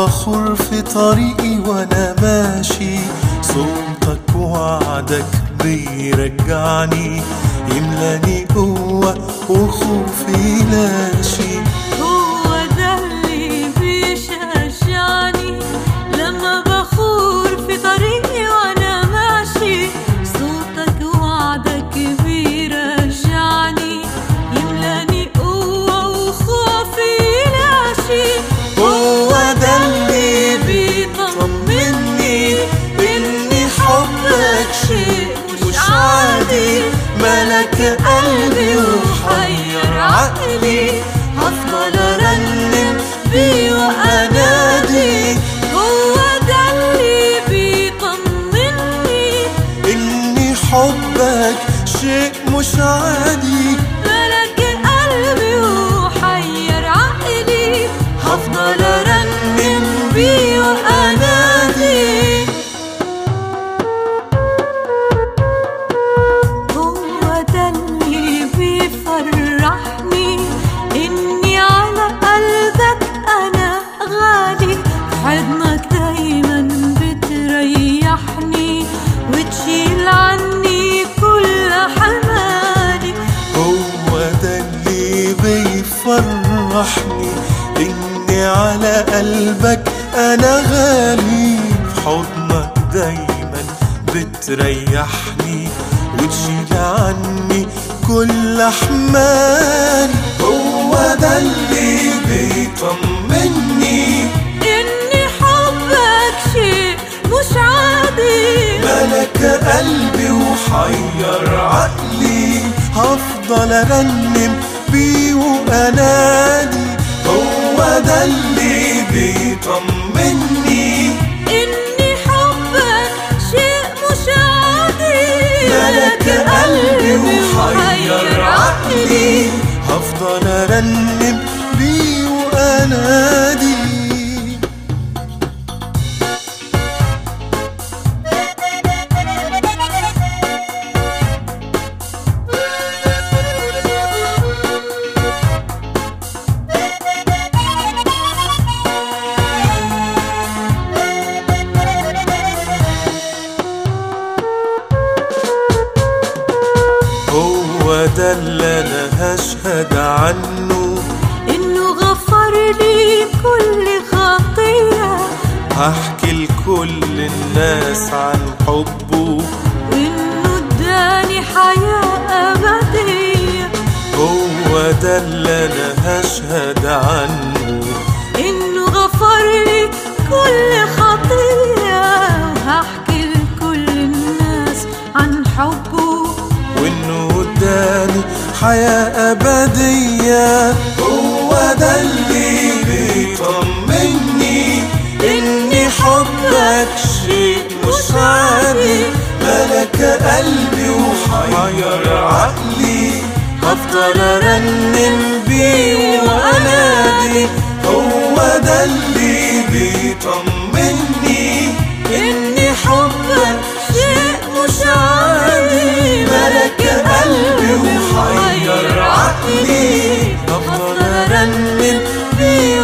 بخور في طريقي وانا ماشي صوتك وعدك بيرجعني يملاني قوة وخوفي لاشي هو ده اللي بيشجعني لما بخور في طريقي وانا ماشي صوتك وعدك بيرجعني يملاني قوة وخوفي لاشي هو ده اللي بيطمني إني حبك شيء مش عادي ملك قلبي وحير عقلي هفضل أرنم بيه وأنادي هو ده اللي بيطمني إني حبك شيء مش عادي ملك قلبي وحير عقلي هفضل أرنم بيه وأنادي هو ده اللي بيفرحني إني على قلبك أنا غالي حضنك دايما بتريحني وتشيل عني كل حمالي هو ده اللي بيفرحني إني على قلبك أنا غالي في حضنك دايما بتريحني وتشيل عني كل حمالي هو ده اللي بيطمني إني حبك شيء مش عادي ملك قلبي وحير عقلي هفضل ارنم بيه وانادي هو ده اللي بيطمني إني حبك شيء مش عادي ملك قلبي وحير عقلي هفضل ارنم بيه وانادي هو ده اللي انا هشهد عنه إنه غفر لي كل خطية هحكي لكل الناس عن حبه وإنه اداني حياة أبدية هو ده اللي انا هشهد عنه إنه غفر لي كل خطية وهحكي لكل الناس عن حبه وانه اداني حياة ابدية هو ده اللي بيطمني اني حبك شيء مش عادي ملك قلبي وحير عقلي هفضل ارنم بيه وانادي هو ده اللي بيطمني اني حبك شيء مش عادي ملك قلبي وحير عقلي هفضل ارنم بيه